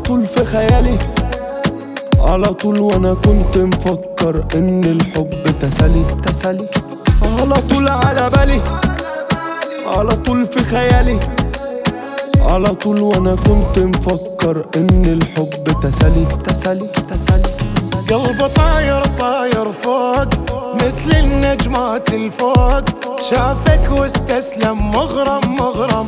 طول في خيالي على طول وانا كنت مفكر ان الحب تسالي تسالي على طول على بالي على طول في خيالي على طول وانا كنت مفكر ان الحب تسالي تسالي تسالي قلبه طاير طاير فوق مثل النجمات الفوق شافك واستسلم مغرم مغرم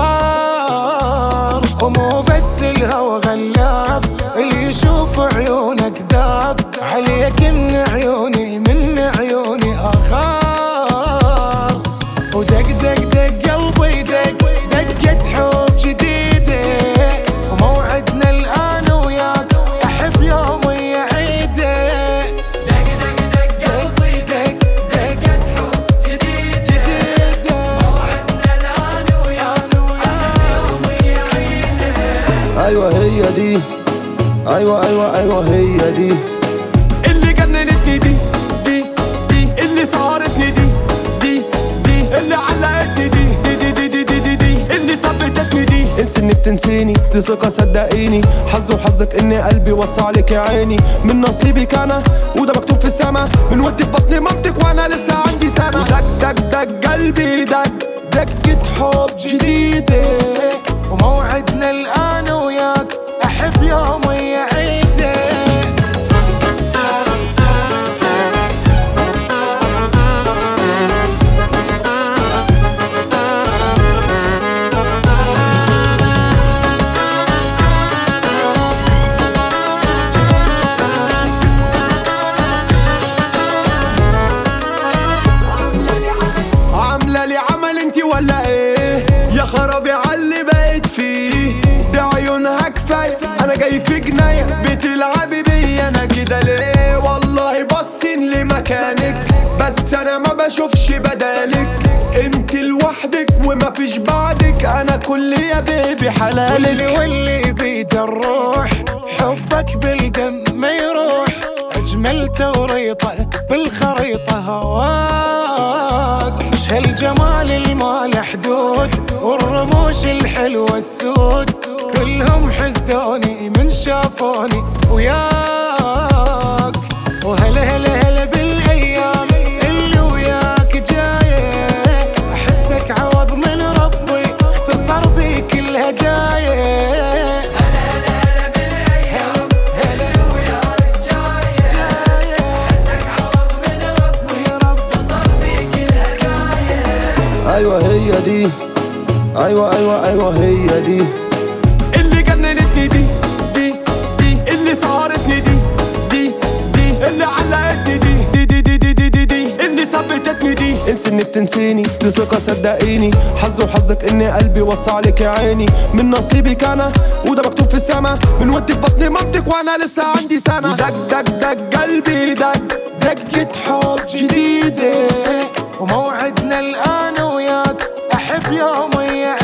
صار ومو بس الهوى غلاب اللي يشوف عيونك ذاب عليك من عيوني من عيوني اخار ودق دق دق قلبي دق دقة حب جديدة وموعدنا الآن وياك أحب يومي عيده دق دق دق قلبي دق دقة حب جديدة موعدنا الآن وياك أحب يومي عيده ايوه هي دي ايوه ايوه ايوه هي دي اللي جننتني دي دي دي اللي سهرتني دي دي دي اللي علقتني دي دي دي دي دي دي, دي اللي ثبتتني دي انسي انك تنسيني دي ثقة صدقيني حظ وحظك ان قلبي وصى عليك يا عيني من نصيبك انا وده مكتوب في السما من ودي في بطن مامتك وانا لسه عندي سنة دق دق دق قلبي دق دقة حب جديدة وموعدنا الآن وياك أحب يومي عيده عاملة لي عمل انتي ولا ايه يا خرابي عاللي بقيت فيه ده عيونها كفاية انا جاي في جناية بتلعبي بيا انا كده ليه والله باصين لمكانك بس انا ما بشوفش بدالك انت لوحدك وما فيش بعدك انا كل يا بيبي واللي حلالك واللي بيد الروح حبك بالدم ما يروح اجمل توريطه بالخريطه هواك ايش هالجمال الما حدود والرموش الحلوه السود كلهم حسدوني من شافوني وياك وهلا هلا هلا بالايام اللي وياك جايه احسك عوض من ربي اختصر بي كل هدايا ايوه هي دي ايوه ايوه ايوه هي دي اللي جننتني دي دي دي اللي سهرتني دي دي دي اللي علقتني دي دي دي دي دي دي, دي, دي اللي ثبتتني دي انسي انك تنسيني دي ثقة صدقيني حظ وحظك ان قلبي وصى عليك يا عيني من نصيبك انا وده مكتوب في السما من ودي في بطن مامتك وانا لسه عندي سنة دق دق دق قلبي دق دقة حب جديدة وموعدنا الآن وياك أحب يومي